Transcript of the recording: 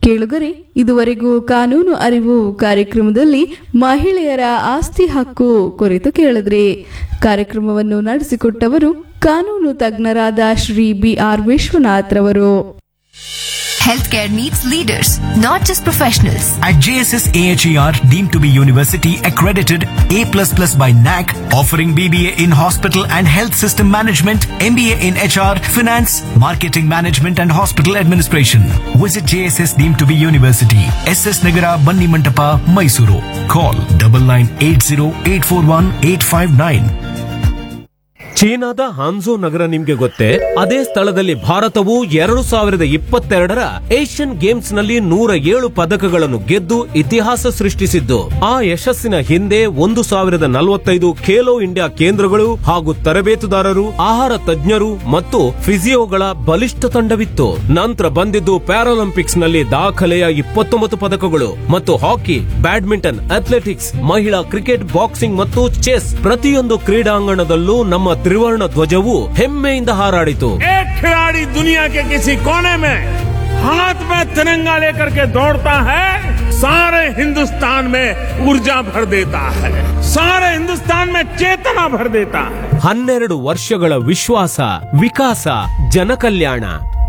ಕೇಳುಗರೆ ಇದುವರೆಗೂ ಕಾನೂನು ಅರಿವು ಕಾರ್ಯಕ್ರಮದಲ್ಲಿ ಮಹಿಳೆಯರ ಆಸ್ತಿ ಹಕ್ಕು ಕುರಿತು ಕೇಳಿದ್ರಿ ಕಾರ್ಯಕ್ರಮವನ್ನು ನಡೆಸಿಕೊಟ್ಟವರು ಕಾನೂನು ತಜ್ಞರಾದ ಶ್ರೀ ಬಿ ಆರ್ ವಿಶ್ವನಾಥ್ ರವರು Healthcare needs leaders, not just professionals. At JSS AHER, deemed to be university accredited A++ by NAC, offering BBA in hospital and health system management, MBA in HR, finance, marketing management and hospital administration. Visit JSS deemed to be university, SS Nagara, Banni Mantapa, Mysuru. Call 9980841859. ಚೀನಾದ ಹಾನ್ಸೋ ನಗರ ನಿಮ್ಗೆ ಗೊತ್ತೇ ಅದೇ ಸ್ಥಳದಲ್ಲಿ ಭಾರತವು ಎರಡು ಸಾವಿರದ ಇಪ್ಪತ್ತೆರಡರ Asian games ನಲ್ಲಿ ನೂರ ಏಳು ಪದಕಗಳನ್ನು ಗೆದ್ದು ಇತಿಹಾಸ ಸೃಷ್ಟಿಸಿದ್ದು ಆ ಯಶಸ್ಸಿನ ಹಿಂದೆ ಒಂದು ಸಾವಿರದ ನಲವತ್ತೈದು ಖೇಲೋ ಇಂಡಿಯಾ ಕೇಂದ್ರಗಳು ಹಾಗೂ ತರಬೇತುದಾರರು ಆಹಾರ ತಜ್ಞರು ಮತ್ತು ಫಿಸಿಯೋಗಳ ಬಲಿಷ್ಠ ತಂಡವಿತ್ತು ನಂತರ ಬಂದಿದ್ದು ಪ್ಯಾರಾಲಿಂಪಿಕ್ಸ್ ನಲ್ಲಿ ದಾಖಲೆಯ ಇಪ್ಪತ್ತೊಂಬತ್ತು ಪದಕಗಳು ಮತ್ತು ಹಾಕಿ ಬ್ಯಾಡ್ಮಿಂಟನ್ ಅಥ್ಲೆಟಿಕ್ಸ್ ಮಹಿಳಾ ಕ್ರಿಕೆಟ್ ಬಾಕ್ಸಿಂಗ್ ಮತ್ತು ಚೆಸ್ ಪ್ರತಿಯೊಂದು ಕ್ರೀಡಾಂಗಣದಲ್ಲೂ ನಮ್ಮ ತ್ರಿವರ್ಣ ಧ್ವಜವು ಹೆಮ್ಮೆಯಿಂದ ಹಾರಾಡಿತು एक खिलाड़ी दुनिया के किसी कोने में हाथ में तिरंगा लेकर के दौड़ता है सारे हिंदुस्तान में ऊर्जा भर देता है सारे हिंदुस्तान में चेतना भर देता है ಹನ್ನೆರಡು ವರ್ಷಗಳ ವಿಶ್ವಾಸ ವಿಕಾಸ ಜನಕಲ್ಯಾಣ